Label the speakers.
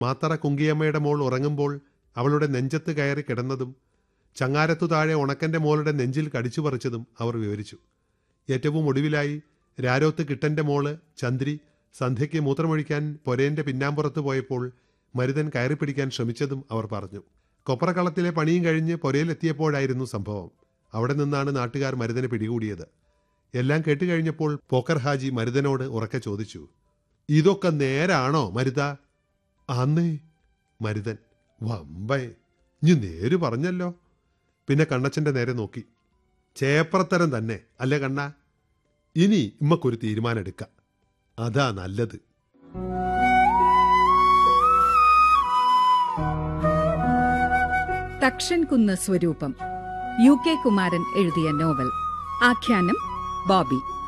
Speaker 1: മാത്തറ കുങ്കിയമ്മയുടെ മോൾ ഉറങ്ങുമ്പോൾ അവളുടെ നെഞ്ചത്ത് കയറി കിടന്നതും ചങ്ങാരത്തു താഴെ ഉണക്കന്റെ മോളുടെ നെഞ്ചിൽ കടിച്ചു പറിച്ചതും അവർ വിവരിച്ചു ഏറ്റവും ഒടുവിലായി രാരോത്ത് കിട്ടന്റെ മോള് ചന്ദ്രി സന്ധ്യയ്ക്ക് മൂത്രമൊഴിക്കാൻ പൊരേന്റെ പിന്നാമ്പുറത്ത് പോയപ്പോൾ മരുതൻ കയറിപ്പിടിക്കാൻ ശ്രമിച്ചതും അവർ പറഞ്ഞു കൊപ്രക്കളത്തിലെ പണിയും കഴിഞ്ഞ് പൊരയിലെത്തിയപ്പോഴായിരുന്നു സംഭവം അവിടെ നിന്നാണ് നാട്ടുകാർ മരുതനെ പിടികൂടിയത് എല്ലാം കേട്ടുകഴിഞ്ഞപ്പോൾ പോക്കർ ഹാജി മരുതനോട് ഉറക്കെ ചോദിച്ചു ഇതൊക്കെ നേരാണോ മരുത അന്നേ മരുതൻ വമ്പേ ഇനി നേര് പറഞ്ഞല്ലോ പിന്നെ കണ്ണച്ചന്റെ നേരെ നോക്കി ചേപ്രത്തരം തന്നെ അല്ലേ കണ്ണ ഇനി ഇമ്മക്കൊരു തീരുമാനം എടുക്കാം അതാ നല്ലത്
Speaker 2: തക്ഷൻ കുന്ന് സ്വരൂപം യു കെ കുമാരൻ എഴുതിയ നോവൽ ആഖ്യാനം ബോബി